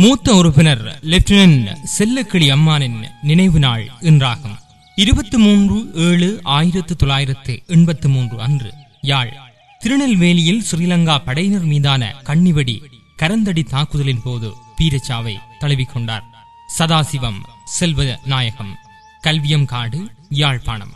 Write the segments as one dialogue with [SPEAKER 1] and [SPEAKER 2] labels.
[SPEAKER 1] மூத்த உறுப்பினர் லெப்டினன்ட் செல்லக்கிளி அம்மானின் நினைவு நாள் இன்றாகும் இருபத்தி மூன்று ஏழு ஆயிரத்து தொள்ளாயிரத்து எண்பத்து மூன்று அன்று யாழ் திருநெல்வேலியில் ஸ்ரீலங்கா படையினர் மீதான கன்னிவெடி கரந்தடி தாக்குதலின் போது வீரச்சாவை தழுவிக்கொண்டார் சதாசிவம் செல்வ நாயகம் கல்வியம் காடு யாழ்ப்பாணம்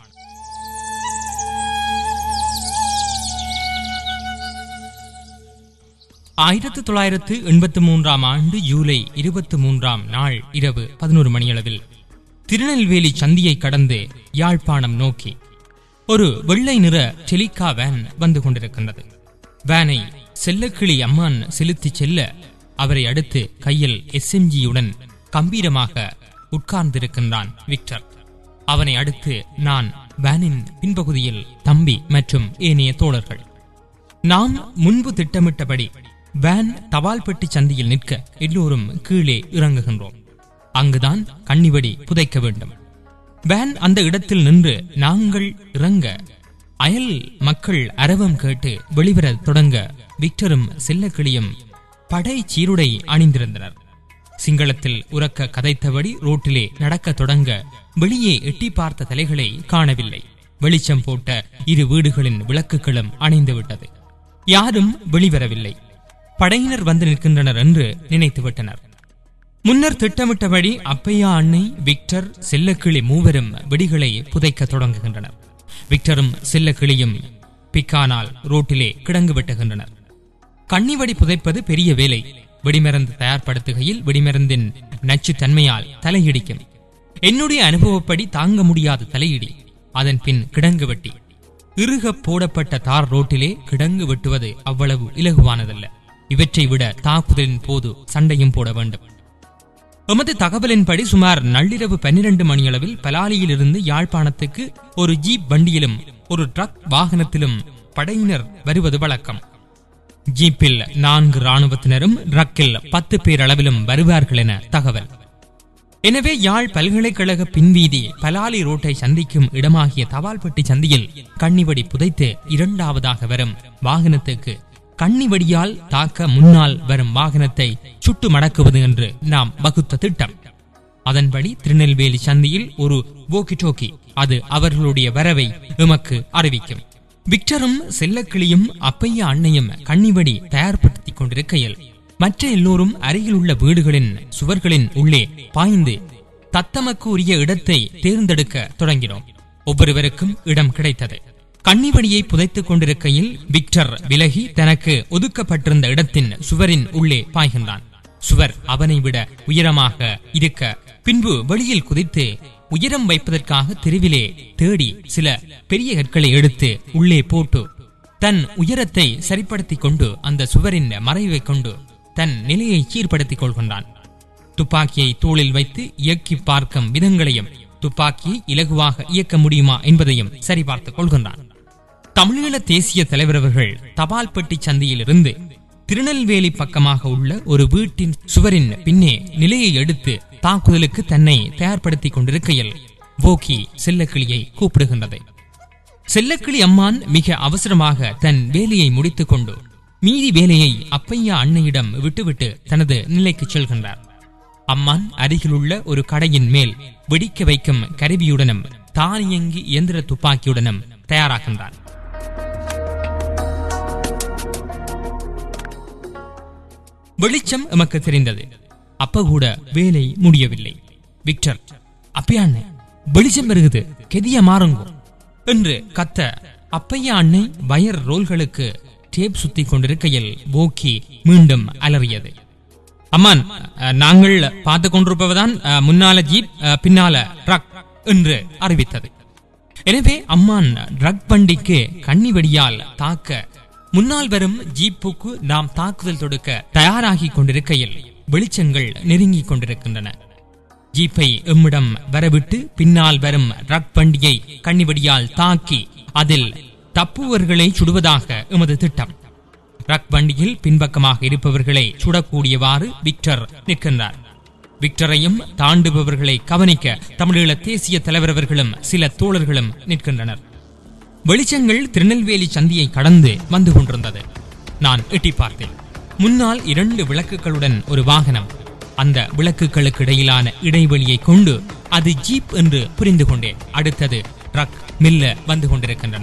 [SPEAKER 1] ஆயிரத்து தொள்ளாயிரத்து எண்பத்து மூன்றாம் ஆண்டு ஜூலை இருபத்தி மூன்றாம் நாள் இரவு பதினோரு மணியளவில் திருநெல்வேலி சந்தியை கடந்து யாழ்ப்பாணம் நோக்கி ஒரு வெள்ளை நிற டெலிகா வேன் வந்து கொண்டிருக்கின்றது வேனை செல்லக்கிளி அம்மான் செலுத்திச் செல்ல அவரை அடுத்து கையில் எஸ்எம்ஜியுடன் கம்பீரமாக உட்கார்ந்திருக்கின்றான் விக்டர் அவனை அடுத்து நான் வேனின் பின்பகுதியில் தம்பி மற்றும் ஏனைய தோழர்கள் நாம் முன்பு திட்டமிட்டபடி வேன் தபால் பெட்டி சந்தியில் நிற்க எல்லோரும் கீழே இறங்குகின்றோம் அங்குதான் கன்னிவடி புதைக்க வேண்டும் வேன் அந்த இடத்தில் நின்று நாங்கள் இறங்க அயல் மக்கள் அரவம் கேட்டு வெளிவர தொடங்க விக்டரும் செல்லக்கிளியும் படை சீருடை அணிந்திருந்தனர் சிங்களத்தில் உறக்க கதைத்தபடி ரோட்டிலே நடக்கத் தொடங்க வெளியே எட்டி பார்த்த தலைகளை காணவில்லை வெளிச்சம் போட்ட இரு வீடுகளின் விளக்குகளும் அணைந்து விட்டது யாரும் வெளிவரவில்லை படையினர் வந்து நிற்கின்றனர் என்று நினைத்து விட்டனர் முன்னர் திட்டமிட்டபடி அப்பையா அன்னை விக்டர் செல்லக்கிளி மூவரும் வெடிகளை புதைக்க தொடங்குகின்றனர் விக்டரும் செல்லக்கிளியும் பிக்கானால் ரோட்டிலே கிடங்கு வெட்டுகின்றனர் கன்னிவடி புதைப்பது பெரிய வேலை வெடிமருந்து தயார்படுத்துகையில் வெடிமருந்தின் நச்சுத்தன்மையால் தலையிடிக்கும் என்னுடைய அனுபவப்படி தாங்க முடியாத தலையிடி அதன் பின் கிடங்கு வெட்டி இறுக போடப்பட்ட தார் ரோட்டிலே கிடங்கு வெட்டுவது அவ்வளவு இலகுவானதல்ல இவற்றை விட தாக்குதலின் போது சண்டையும் போட வேண்டும் எமது தகவலின்படி சுமார் நள்ளிரவு பன்னிரண்டு மணியளவில் பலாலியில் இருந்து யாழ்ப்பாணத்துக்கு ஒரு ஜீப் வண்டியிலும் ஒரு ட்ரக் வாகனத்திலும் படையினர் வருவது வழக்கம் ஜீப்பில் நான்கு ராணுவத்தினரும் ட்ரக்கில் பத்து பேர் அளவிலும் வருவார்கள் என தகவல் எனவே யாழ் பல்கலைக்கழக பின்வீதி பலாலி ரோட்டை சந்திக்கும் இடமாகிய தபால்பட்டி சந்தியில் கன்னிவடி புதைத்து இரண்டாவதாக வரும் வாகனத்துக்கு கன்னிவடியால் தாக்க முன்னால் வரும் வாகனத்தை சுட்டு மடக்குவது என்று நாம் வகுத்த திட்டம் அதன்படி திருநெல்வேலி சந்தியில் ஒரு போக்கி டோக்கி அது அவர்களுடைய வரவை எமக்கு அறிவிக்கும் விக்டரும் செல்லக்கிளியும் அப்பையா அன்னையும் கன்னிவடி தயார்படுத்திக் கொண்டிருக்கையில் மற்ற எல்லோரும் அருகில் உள்ள வீடுகளின் சுவர்களின் உள்ளே பாய்ந்து தத்தமக்கு உரிய இடத்தை தேர்ந்தெடுக்க தொடங்கினோம் ஒவ்வொருவருக்கும் இடம் கிடைத்தது கன்னிவடியை புதைத்துக் கொண்டிருக்கையில் விக்டர் விலகி தனக்கு ஒதுக்கப்பட்டிருந்த இடத்தின் சுவரின் உள்ளே பாய்கின்றான் சுவர் அவனை விட உயரமாக இருக்க பின்பு வெளியில் குதித்து உயரம் வைப்பதற்காக தெருவிலே தேடி சில பெரிய கற்களை எடுத்து உள்ளே போட்டு தன் உயரத்தை சரிப்படுத்திக் கொண்டு அந்த சுவரின் மறைவை கொண்டு தன் நிலையை சீர்படுத்திக் கொள்கின்றான் துப்பாக்கியை தோளில் வைத்து இயக்கி பார்க்கும் விதங்களையும் துப்பாக்கியை இலகுவாக இயக்க முடியுமா என்பதையும் சரிபார்த்துக் கொள்கின்றான் தமிழீழ தேசிய தலைவர் அவர்கள் தபால் பெட்டி சந்தையில் இருந்து திருநெல்வேலி பக்கமாக உள்ள ஒரு வீட்டின் சுவரின் பின்னே நிலையை எடுத்து தாக்குதலுக்கு தன்னை தயார்படுத்திக் கொண்டிருக்கையில் போக்கி செல்லக்கிளியை கூப்பிடுகின்றது செல்லக்கிளி அம்மான் மிக அவசரமாக தன் வேலையை முடித்துக் கொண்டு மீதி வேலையை அப்பையா அன்னையிடம் விட்டுவிட்டு தனது நிலைக்கு செல்கின்றார் அம்மான் அருகிலுள்ள ஒரு கடையின் மேல் வெடிக்க வைக்கும் கருவியுடனும் தானியங்கி இயந்திர துப்பாக்கியுடனும் தயாராகின்றார் வெளிச்சம் எமக்கு தெரிந்தது அப்ப கூட வேலை முடியவில்லை விக்டர் அப்பையா அண்ணே வெளிச்சம் வருகுது கெதிய மாறுங்கோ என்று கத்த அப்பையா அன்னை வயர் ரோல்களுக்கு டேப் சுத்தி கொண்டிருக்கையில் போக்கி மீண்டும் அலறியது அம்மான் அஹ், நாங்கள் பார்த்து கொண்டிருப்பவதான் அஹ், முன்னால ஜீப் அஹ், பின்னால ட்ரக் என்று அறிவித்தது எனவே அம்மான் ட்ரக் வண்டிக்கு கண்ணி வெடியால் தாக்க முன்னால் வரும் ஜீப்புக்கு நாம் தாக்குதல் தொடுக்க தயாராகிக் கொண்டிருக்கையில் வெளிச்சங்கள் நெருங்கிக் கொண்டிருக்கின்றன ஜீப்பை எம்மிடம் வரவிட்டு பின்னால் வரும் ட்ரக் வண்டியை கண்ணிவடியால் தாக்கி அதில் தப்புவர்களை சுடுவதாக எமது திட்டம் ட்ரக் வண்டியில் பின்பக்கமாக இருப்பவர்களை சுடக்கூடியவாறு விக்டர் நிற்கின்றார் விக்டரையும் தாண்டுபவர்களை கவனிக்க தமிழீழ தேசிய தலைவர் அவர்களும் சில தோழர்களும் நிற்கின்றனர் வெளிச்சங்கள் திருநெல்வேலி சந்தியை கடந்து வந்து கொண்டிருந்தது நான் எட்டி பார்த்தேன் முன்னால் இரண்டு விளக்குகளுடன் ஒரு வாகனம் அந்த விளக்குகளுக்கு இடையிலான இடைவெளியை கொண்டு அது ஜீப் என்று புரிந்து கொண்டேன் அடுத்தது ட்ரக் மெல்ல வந்து கொண்டிருக்கின்றன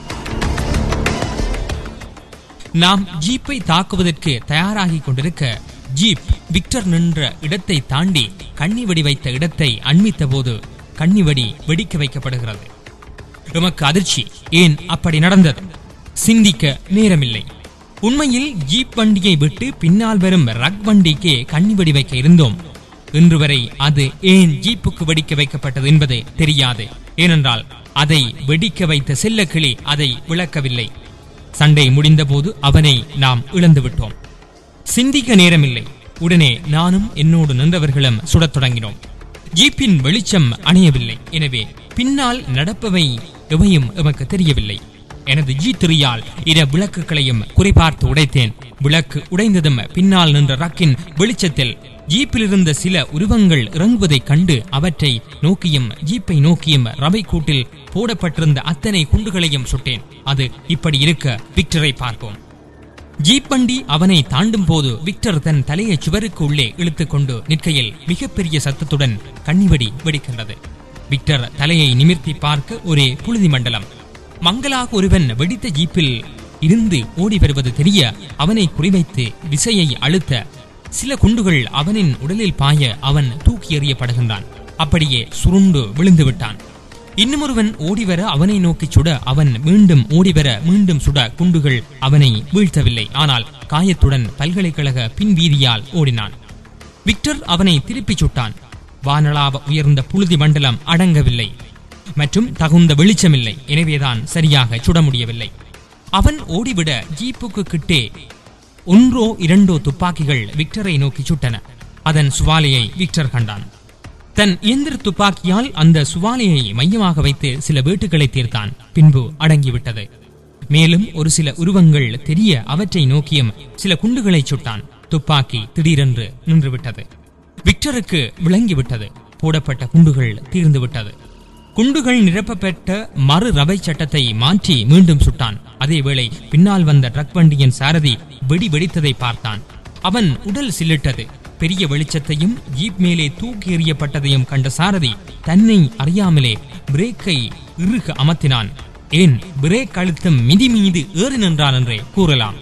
[SPEAKER 1] நாம் ஜீப்பை தாக்குவதற்கு தயாராகிக் கொண்டிருக்க ஜீப் விக்டர் நின்ற இடத்தை தாண்டி கண்ணிவெடி வைத்த இடத்தை அண்மித்த போது கண்ணிவெடி வெடிக்க வைக்கப்படுகிறது எமக்கு அதிர்ச்சி ஏன் அப்படி நடந்தது சிந்திக்க நேரமில்லை உண்மையில் ஜீப் வண்டியை விட்டு பின்னால் வரும் ரக் வண்டிக்கே கண்ணிவெடி வைக்க இருந்தோம் இன்று வரை அது ஏன் ஜீப்புக்கு வெடிக்க வைக்கப்பட்டது என்பது தெரியாது ஏனென்றால் அதை வெடிக்க வைத்த செல்லக்கிளி அதை விளக்கவில்லை சண்டை முடிந்தபோது அவனை நாம் இழந்து விட்டோம் சிந்திக்க நேரமில்லை உடனே நானும் என்னோடு நின்றவர்களும் சுடத் தொடங்கினோம் ஜீப்பின் வெளிச்சம் அணையவில்லை எனவே பின்னால் நடப்பவை எவையும் எமக்கு தெரியவில்லை எனது ஜி திரியால் இர விளக்குகளையும் குறிபார்த்து உடைத்தேன் விளக்கு உடைந்ததும் பின்னால் நின்ற ரக்கின் வெளிச்சத்தில் ஜீப்பில் இருந்த சில உருவங்கள் இறங்குவதைக் கண்டு அவற்றை நோக்கியும் ஜீப்பை நோக்கியும் ரவை கூட்டில் போடப்பட்டிருந்த அத்தனை குண்டுகளையும் சுட்டேன் அது இப்படி இருக்க விக்டரை பார்ப்போம் ஜீப் வண்டி அவனை தாண்டும் போது விக்டர் தன் தலையை சுவருக்கு உள்ளே இழுத்துக் கொண்டு நிற்கையில் மிகப்பெரிய சத்தத்துடன் கண்ணிவெடி வெடிக்கின்றது விக்டர் தலையை நிமிர்த்தி பார்க்க ஒரே புழுதி மண்டலம் மங்களாக ஒருவன் வெடித்த ஜீப்பில் இருந்து ஓடி வருவது தெரிய அவனை குறிவைத்து விசையை அழுத்த சில குண்டுகள் அவனின் உடலில் பாய அவன் தூக்கி எறியப்படுகின்றான் அப்படியே சுருண்டு விழுந்து விட்டான் இன்னுமொருவன் ஓடிவர அவனை நோக்கி சுட அவன் மீண்டும் ஓடிவர மீண்டும் சுட குண்டுகள் அவனை வீழ்த்தவில்லை ஆனால் காயத்துடன் பல்கலைக்கழக பின்வீதியால் ஓடினான் விக்டர் அவனை திருப்பிச் சுட்டான் வானளாவ உயர்ந்த புழுதி மண்டலம் அடங்கவில்லை மற்றும் தகுந்த வெளிச்சமில்லை எனவேதான் சரியாக சுட முடியவில்லை அவன் ஓடிவிட ஜீப்புக்கு கிட்டே ஒன்றோ இரண்டோ துப்பாக்கிகள் விக்டரை நோக்கி சுட்டன அதன் சுவாலையை விக்டர் கண்டான் தன் இயந்திர துப்பாக்கியால் அந்த சுவாலையை மையமாக வைத்து சில வேட்டுகளை தீர்த்தான் பின்பு அடங்கிவிட்டது மேலும் ஒரு சில உருவங்கள் தெரிய அவற்றை நோக்கியும் சில குண்டுகளை சுட்டான் துப்பாக்கி திடீரென்று நின்றுவிட்டது விக்டருக்கு விளங்கிவிட்டது போடப்பட்ட குண்டுகள் தீர்ந்து விட்டது குண்டுகள் நிரப்பப்பட்ட மறு ரவை சட்டத்தை மாற்றி மீண்டும் சுட்டான் அதேவேளை பின்னால் வந்த ட்ரக் வண்டியின் சாரதி வெடி வெடித்ததை பார்த்தான் அவன் உடல் சில்லிட்டது பெரிய வெளிச்சத்தையும் ஜீப் மேலே தூக்கி எறியப்பட்டதையும் கண்ட சாரதி தன்னை அறியாமலே பிரேக்கை இறுக அமர்த்தினான் ஏன் பிரேக் அழுத்தம் மிதி மீது ஏறி நின்றான் என்றே கூறலாம்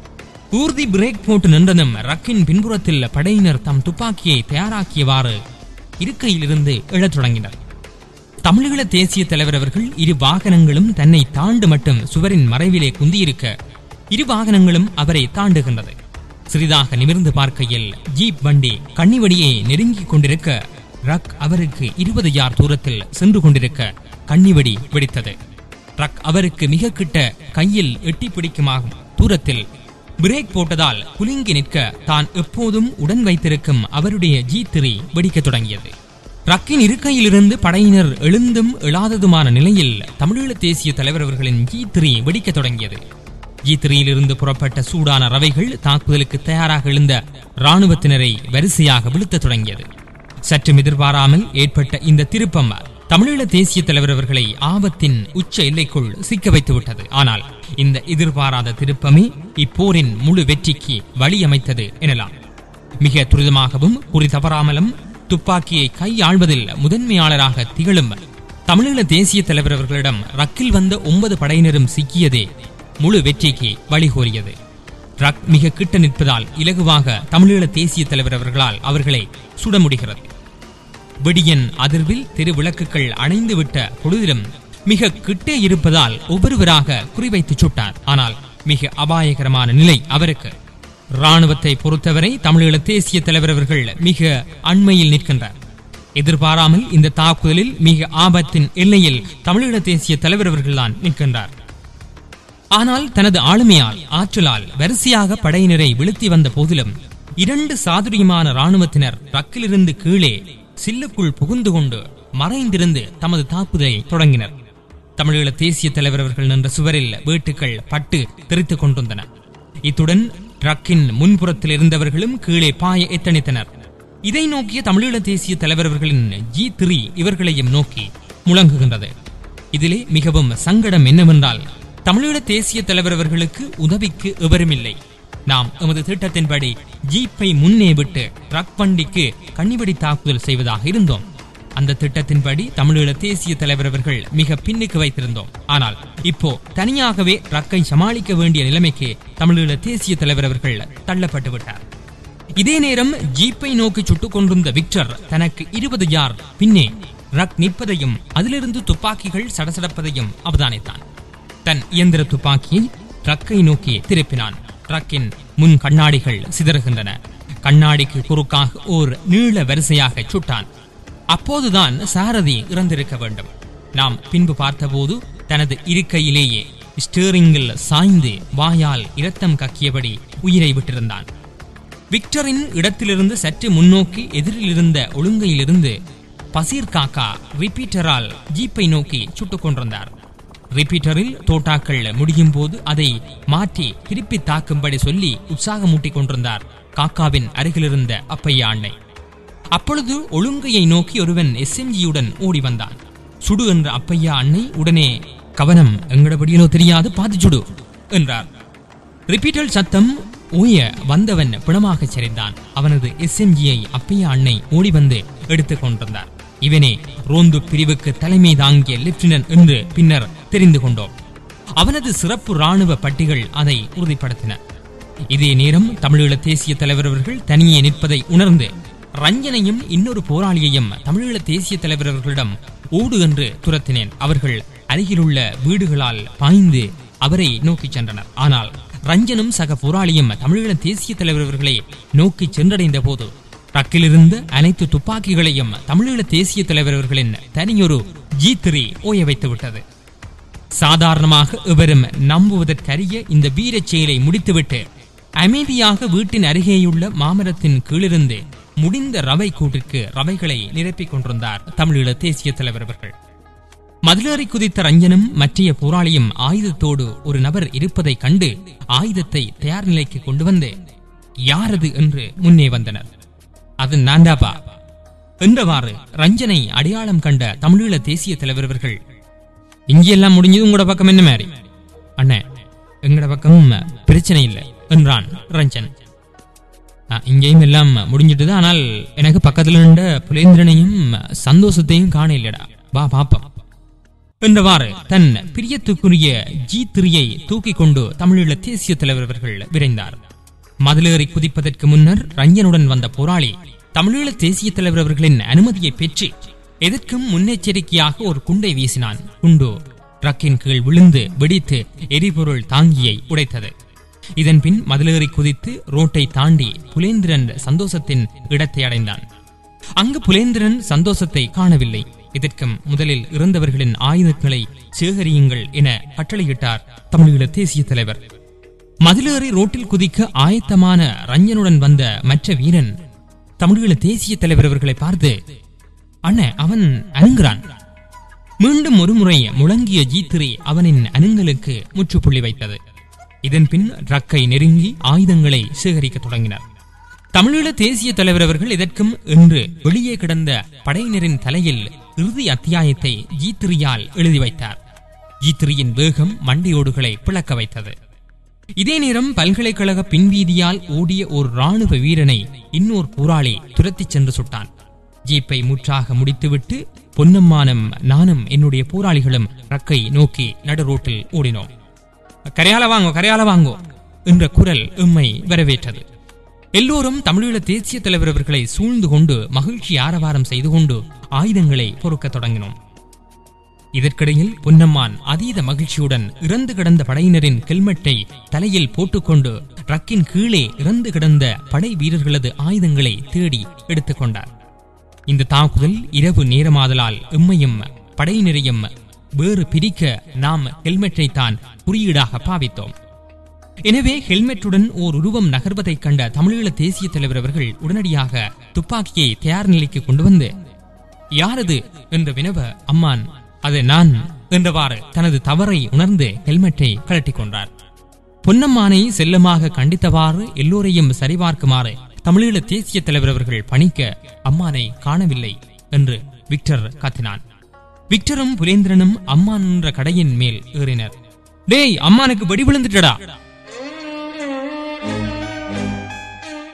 [SPEAKER 1] ஊர்தி பிரேக் போட்டு நின்றதும் ரக்கின் பின்புறத்தில் படையினர் தம் துப்பாக்கியை தயாராக்கியவாறு இருக்கையிலிருந்து எழத் தொடங்கினர் தமிழீழ தேசிய தலைவர் அவர்கள் இரு வாகனங்களும் தன்னை தாண்டு மட்டும் சுவரின் மறைவிலே குந்தியிருக்க இரு வாகனங்களும் அவரை தாண்டுகின்றது சிறிதாக நிமிர்ந்து பார்க்கையில் ஜீப் வண்டி கண்ணிவடியை நெருங்கிக் கொண்டிருக்க ரக் அவருக்கு இருபது யார் தூரத்தில் சென்று கொண்டிருக்க கண்ணிவடி வெடித்தது ரக் அவருக்கு மிக கிட்ட கையில் எட்டி பிடிக்குமாகும் தூரத்தில் பிரேக் போட்டதால் குலுங்கி நிற்க தான் எப்போதும் உடன் வைத்திருக்கும் அவருடைய ஜீ திரி வெடிக்கத் தொடங்கியது ரக்கின் இருக்கையிலிருந்து படையினர் எழுந்தும் எழாததுமான நிலையில் தமிழீழ தேசிய தலைவர் அவர்களின் ஜி த்ரீ வெடிக்கத் தொடங்கியது ஜி த்ரீயிலிருந்து புறப்பட்ட சூடான ரவைகள் தாக்குதலுக்கு தயாராக எழுந்த ராணுவத்தினரை வரிசையாக வீழ்த்தத் தொடங்கியது சற்றும் எதிர்பாராமல் ஏற்பட்ட இந்த திருப்பம் தமிழீழ தேசிய தலைவர் அவர்களை ஆபத்தின் உச்ச எல்லைக்குள் சிக்க வைத்து விட்டது ஆனால் இந்த எதிர்பாராத திருப்பமே இப்போரின் முழு வெற்றிக்கு வழியமைத்தது எனலாம் மிக துரிதமாகவும் குறி தவறாமலும் துப்பாக்கியை கையாள்வதில் முதன்மையாளராக திகழும் தமிழீழ தேசிய தலைவர் அவர்களிடம் ரக்கில் வந்த ஒன்பது படையினரும் சிக்கியதே முழு வெற்றிக்கு வழிகோரியது ரக் மிக கிட்ட நிற்பதால் இலகுவாக தமிழீழ தேசிய தலைவர் அவர்களால் அவர்களை சுட முடிகிறது வெடியின் அதிர்வில் தெருவிளக்குகள் அணைந்துவிட்ட பொழுதிலும் மிக கிட்டே இருப்பதால் ஒவ்வொருவராக குறிவைத்து சுட்டார் ஆனால் மிக அபாயகரமான நிலை அவருக்கு ராணுவத்தை பொறுத்தவரை தமிழீழ தேசிய தலைவர் அவர்கள் மிக அண்மையில் நிற்கின்றார் எதிர்பாராமல் இந்த தாக்குதலில் மிக ஆபத்தின் எல்லையில் தமிழீழ தேசிய தலைவர் அவர்கள்தான் நிற்கின்றார் ஆனால் தனது ஆளுமையால் ஆற்றலால் வரிசையாக படையினரை வீழ்த்தி வந்த போதிலும் இரண்டு சாதுரியமான ராணுவத்தினர் ரக்கிலிருந்து கீழே சில்லுக்குள் புகுந்து கொண்டு மறைந்திருந்து தமது தாக்குதலை தொடங்கினர் தமிழீழ தேசிய தலைவர் அவர்கள் நின்ற சுவரில் வேட்டுக்கள் பட்டு தெரித்துக் கொண்டிருந்தன இத்துடன் ட்ரக்கின் முன்புறத்தில் இருந்தவர்களும் கீழே பாய எத்தனித்தனர் இதை நோக்கிய தமிழீழ தேசிய தலைவர் அவர்களின் ஜி த்ரீ இவர்களையும் நோக்கி முழங்குகின்றது இதிலே மிகவும் சங்கடம் என்னவென்றால் தமிழீழ தேசிய தலைவர் அவர்களுக்கு உதவிக்கு எவருமில்லை நாம் எமது திட்டத்தின்படி ஜீப்பை முன்னே விட்டு ட்ரக் வண்டிக்கு கண்ணிவெடி தாக்குதல் செய்வதாக இருந்தோம் அந்த திட்டத்தின்படி தமிழீழ தேசிய தலைவர் அவர்கள் மிக பின்னுக்கு வைத்திருந்தோம் ஆனால் இப்போ தனியாகவே ட்ரக்கை சமாளிக்க வேண்டிய நிலைமைக்கு தமிழீழ தேசிய தலைவர் அவர்கள் தள்ளப்பட்டு விட்டார் இதே நேரம் ஜீப்பை நோக்கி சுட்டுக் கொண்டிருந்த விக்டர் தனக்கு இருபது யார் பின்னே ரக் நிற்பதையும் அதிலிருந்து துப்பாக்கிகள் சடசடப்பதையும் அவதானித்தான் தன் இயந்திர துப்பாக்கியை ட்ரக்கை நோக்கி திருப்பினான் ட்ரக்கின் முன் கண்ணாடிகள் சிதறுகின்றன கண்ணாடிக்கு குறுக்காக ஓர் நீள வரிசையாக சுட்டான் அப்போதுதான் சாரதி இறந்திருக்க வேண்டும் நாம் பின்பு பார்த்தபோது தனது இருக்கையிலேயே ஸ்டீரிங்கில் சாய்ந்து வாயால் இரத்தம் கக்கியபடி உயிரை விட்டிருந்தான் விக்டரின் இடத்திலிருந்து சற்று முன்னோக்கி எதிரில் இருந்த ஒழுங்கையிலிருந்து பசீர் காக்கா ரிப்பீட்டரால் ஜீப்பை நோக்கி சுட்டுக் கொண்டிருந்தார் ரிப்பீட்டரில் தோட்டாக்கள் முடியும் போது அதை மாற்றி திருப்பி தாக்கும்படி சொல்லி உற்சாகமூட்டிக் கொண்டிருந்தார் காக்காவின் அருகிலிருந்த அப்பையா அன்னை அப்பொழுது ஒழுங்கையை நோக்கி ஒருவன் எஸ்எம்ஜியுடன் ஓடி வந்தான் சுடு என்ற அப்பையா அன்னை உடனே கவனம் எங்கடபடியிலோ தெரியாது பாத்து சுடு என்றார் ரிப்பீட்டல் சத்தம் ஊய வந்தவன் பிணமாக சரிந்தான் அவனது எஸ்எம்ஜியை அப்பையா அன்னை ஓடி வந்து எடுத்துக் கொண்டிருந்தார் இவனே ரோந்து பிரிவுக்கு தலைமை தாங்கிய லெப்டினன்ட் என்று பின்னர் தெரிந்து கொண்டோம் அவனது சிறப்பு ராணுவ பட்டிகள் அதை உறுதிப்படுத்தின இதே நேரம் தமிழீழ தேசிய தலைவர் அவர்கள் தனியே நிற்பதை உணர்ந்து ரஞ்சனையும் இன்னொரு போராளியையும் தமிழீழ தேசிய தலைவர் அவர்களிடம் ஓடு என்று துரத்தினேன் அவர்கள் அருகிலுள்ள வீடுகளால் பாய்ந்து அவரை நோக்கிச் சென்றனர் ஆனால் ரஞ்சனும் சக போராளியும் தமிழீழ தேசிய தலைவர் அவர்களை நோக்கி சென்றடைந்த போது ட்ரக்கிலிருந்த அனைத்து துப்பாக்கிகளையும் தமிழீழ தேசிய தலைவர் அவர்களின் தனியொரு ஜி த்ரீ ஓய வைத்து விட்டது சாதாரணமாக எவரும் நம்புவதற்கரிய இந்த வீரச் செயலை முடித்துவிட்டு அமைதியாக வீட்டின் அருகேயுள்ள மாமரத்தின் கீழிருந்து முடிந்த ரவை கூட்டிற்கு ரவைகளை நிரப்பிக் கொண்டிருந்தார் தமிழீழ தேசிய தலைவர் அவர்கள் மதிலேறி குதித்த ரஞ்சனும் மற்றைய போராளியும் ஆயுதத்தோடு ஒரு நபர் இருப்பதைக் கண்டு ஆயுதத்தை தயார் நிலைக்கு கொண்டு வந்து யாரது என்று முன்னே வந்தனர் அது நான்டாபா என்றவாறு ரஞ்சனை அடையாளம் கண்ட தமிழீழ தேசிய தலைவர் அவர்கள் இங்கெல்லாம் முடிஞ்சது உங்களோட பக்கம் என்ன மாதிரி அண்ணே எங்கட பக்கம் பிரச்சனை இல்லை என்றான் ரஞ்சன் "ஆ, இங்கேயும் எல்லாம் முடிஞ்சிட்டுது ஆனால் எனக்கு பக்கத்துல நின்ற புலேந்திரனையும் சந்தோஷத்தையும் காண இல்லடா வா பாப்போம் என்றவாறு தன் பிரியத்துக்குரிய ஜி திரியை தூக்கிக் கொண்டு தமிழீழ தேசிய தலைவர் அவர்கள் விரைந்தார் மதிலேறி குதிப்பதற்கு முன்னர் ரஞ்சனுடன் வந்த போராளி தமிழீழ தேசிய தலைவர் அவர்களின் அனுமதியை பெற்று எதற்கும் முன்னெச்சரிக்கையாக ஒரு குண்டை வீசினான் குண்டு ட்ரக்கின் கீழ் விழுந்து வெடித்து எரிபொருள் தாங்கியை உடைத்தது இதன் பின் மதிலேறி குதித்து ரோட்டை தாண்டி புலேந்திரன் சந்தோஷத்தின் இடத்தை அடைந்தான் அங்கு புலேந்திரன் சந்தோஷத்தை காணவில்லை இதற்கும் முதலில் இறந்தவர்களின் ஆயுதங்களை சேகரியுங்கள் என கட்டளையிட்டார் தமிழீழ தேசிய தலைவர் மதிலேறி ரோட்டில் குதிக்க ஆயத்தமான ரஞ்சனுடன் வந்த மற்ற வீரன் தமிழீழ தேசிய தலைவர் அவர்களை பார்த்து அண்ணே அவன் அணுங்குறான் மீண்டும் ஒருமுறை முழங்கிய ஜீத்திரி அவனின் அணுங்கலுக்கு முற்றுப்புள்ளி வைத்தது இதன் பின் ரக்கை நெருங்கி ஆயுதங்களை சேகரிக்கத் தொடங்கினர் தமிழீழ தேசிய தலைவர் அவர்கள் இதற்கும் இன்று வெளியே கிடந்த படையினரின் தலையில் இறுதி அத்தியாயத்தை ஜீத்திரியால் எழுதி வைத்தார் ஜீத்திரியின் வேகம் மண்டையோடுகளை பிளக்க வைத்தது இதே நேரம் பல்கலைக்கழக பின்வீதியால் ஓடிய ஒரு ராணுவ வீரனை இன்னொரு போராளி துரத்திச் சென்று சுட்டான் ஜீப்பை முற்றாக முடித்துவிட்டு பொன்னம்மானும் நானும் என்னுடைய போராளிகளும் ரக்கை நோக்கி நடு ரோட்டில் ஓடினோம் கரையால வாங்கோ கரையால வாங்கோ என்ற குரல் எம்மை வரவேற்றது எல்லோரும் தமிழீழ தேசிய தலைவர் அவர்களை சூழ்ந்து கொண்டு மகிழ்ச்சி ஆரவாரம் செய்து கொண்டு ஆயுதங்களை பொறுக்கத் தொடங்கினோம் இதற்கிடையில் பொன்னம்மான் அதீத மகிழ்ச்சியுடன் இறந்து கிடந்த படையினரின் ஹெல்மெட்டை தலையில் போட்டுக்கொண்டு ட்ரக்கின் கீழே இறந்து கிடந்த படை வீரர்களது ஆயுதங்களை தேடி எடுத்துக்கொண்டார் இந்த தாக்குதல் இரவு நேரமாதலால் எம்மையும் படையினரையும் வேறு பிரிக்க நாம் ஹெல்மெட்டை தான் குறியீடாக பாவித்தோம் எனவே ஹெல்மெட்டுடன் ஓர் உருவம் நகர்வதைக் கண்ட தமிழீழ தேசிய தலைவர் அவர்கள் உடனடியாக துப்பாக்கியை தயார் நிலைக்கு கொண்டு வந்து யாரது என்ற வினவ அம்மான் அது நான் என்றவாறு தனது தவறை உணர்ந்து ஹெல்மெட்டை கழட்டிக் கொண்டார் பொன்னம்மானை செல்லமாக கண்டித்தவாறு எல்லோரையும் சரிபார்க்குமாறு தமிழீழ தேசிய தலைவர் அவர்கள் பணிக்க அம்மானை காணவில்லை என்று விக்டர் கத்தினான் விக்டரும் புலேந்திரனும் அம்மான் என்ற கடையின் மேல் ஏறினர் டேய் அம்மானுக்கு வெடி விழுந்துட்டடா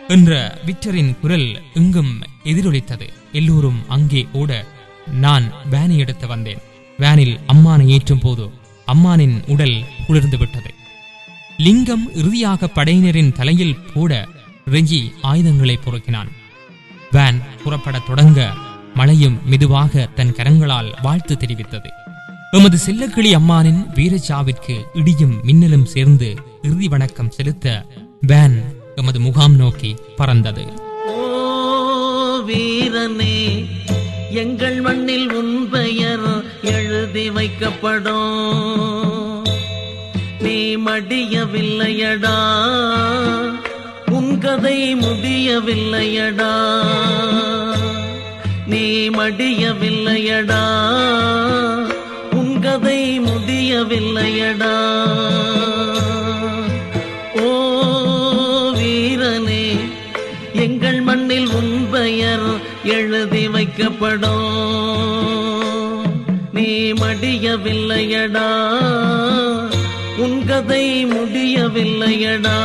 [SPEAKER 1] என்ற விக்டரின் குரல் எங்கும் எதிரொலித்தது எல்லோரும் அங்கே ஓட நான் வேனை எடுத்து வந்தேன் வேனில் அம்மானை ஏற்றும் போது அம்மானின் உடல் குளிர்ந்து விட்டது லிங்கம் இறுதியாக படையினரின் தலையில் போட ரெஜி ஆயுதங்களை பொறுக்கினான் வேன் புறப்படத் தொடங்க மழையும் மெதுவாக தன் கரங்களால் வாழ்த்து தெரிவித்தது எமது செல்லக்கிளி அம்மானின் வீரச்சாவிற்கு இடியும் மின்னலும் சேர்ந்து இறுதி வணக்கம் செலுத்த வேன் எமது முகாம் நோக்கி பறந்தது
[SPEAKER 2] ஓ வீரனே எங்கள் மண்ணில் உன் பெயர் எழுதி வைக்கப்படும் நீ மடியவில்லையடா உன் கதை முடியவில்லையடா நீ மடியவில்லையடா உன் கதை முடியவில்லையடா ஓ வீரனே எங்கள் மண்ணில் உன் பெயர் எழுதி வைக்கப்படும் நீ மடியவில்லையடா உன் கதை முடியவில்லையடா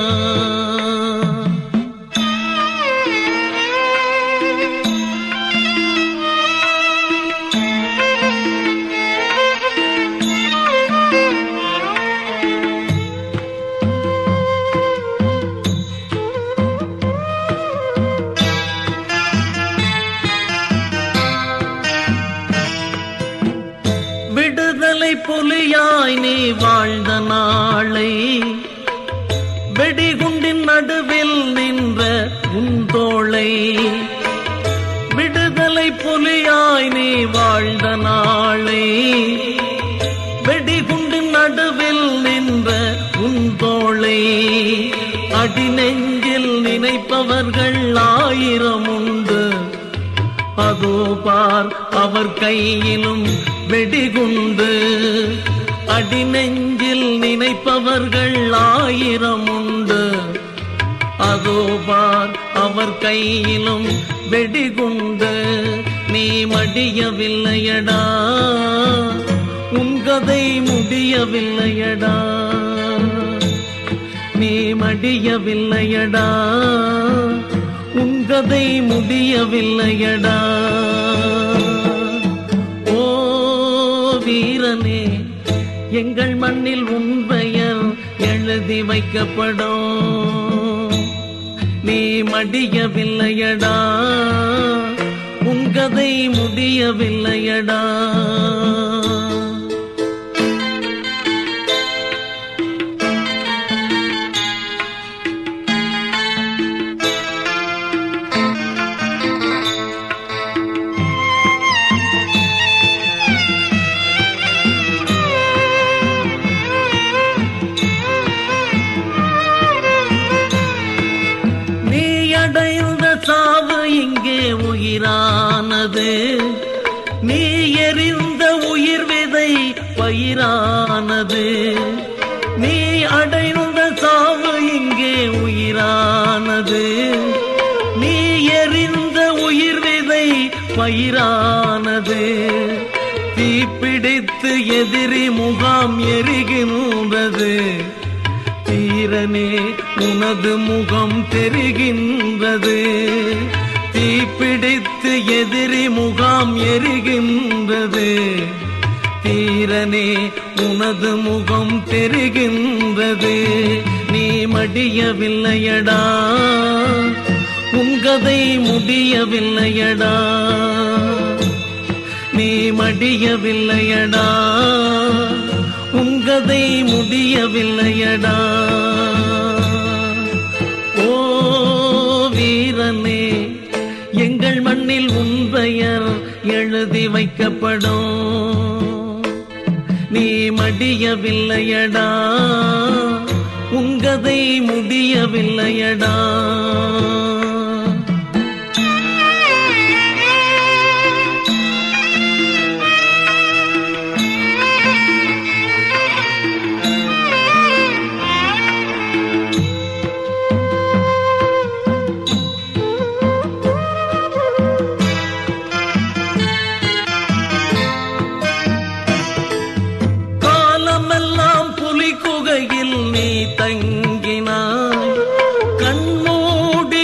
[SPEAKER 2] விடுதலை புலியாய் நீ வாழ்ந்த நாளை வெடிகுண்டின் நடுவில் நின்ற உன் தோளை விடுதலை புலியாய் நீ வாழ்ந்த நாளை வெடிகுண்டின் நடுவில் நின்ற உன் தோளை அடிநெஞ்சில் நினைப்பவர்கள் ஆயிரம் உண்டு அதோ பார் அவர் கையிலும் வெடிகுண்டு அடிநெஞ்சில் நினைப்பவர்கள் ஆயிரம் உண்டு அதோ பார் அவர் கையிலும் வெடிகுண்டு நீ மடியவில்லையடா உன் கதை முடியவில்லையடா நீ மடியவில்லையடா உன் கதை முடியவில்லையடா ஓ வீரனே எங்கள் மண்ணில் உன் பெயர் எழுதி வைக்கப்படும் நீ மடியவில்லையடா உன் கதை முடியவில்லையடா நீ அடைந்த சாவு இங்கே உயிரானது நீ எறிந்த உயிர் விதை பயிரானது நீ அடைந்த சாவு இங்கே உயிரானது நீ எறிந்த உயிர் விதை பயிரானது தீப்பிடித்து எதிரி முகாம் எரிகின்றது தீரனே உனது முகம் தெரிகின்றது தீப்பிடித்து எதிரி முகாம் எரிகின்றது தீரனே உனது முகம் தெரிகின்றது நீ மடியவில்லையடா உன் கதை முடியவில்லையடா நீ மடியவில்லையடா உன் கதை முடியவில்லையடா ஓ வீரனே எங்கள் மண்ணில் உன் பெயர் எழுதி வைக்கப்படும் நீ மடியவில்லையடா உன் கதை முடியவில்லையடா காலமெல்லாம் புலி குகையில் நீ தங்கினாய் கண்மூடி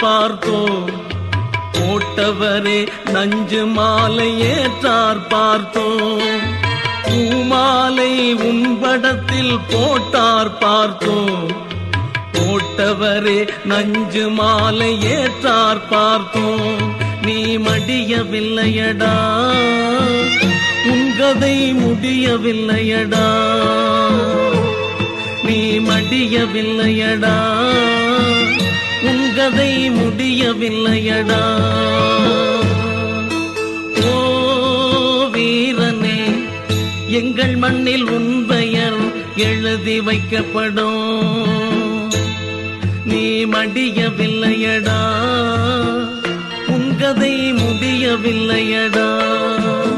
[SPEAKER 2] பார்த்தோம் போட்டவரே நஞ்சு மாலை ஏற்றார் பார்த்தோம் பூமாலை உன்படத்தில் போட்டார் பார்த்தோம் போட்டவரே நஞ்சு மாலை ஏற்றார் பார்த்தோம் நீ மடியவில்லையடா உங்கதை முடியவில்லையடா நீ மடியவில்லையடா உங்கதை முடியவில்லையடா ஓ வீரனே எங்கள் மண்ணில் உன் பெயர் எழுதி வைக்கப்படும் நீ மடியவில்லையடா உங்கதை முடியவில்லையடா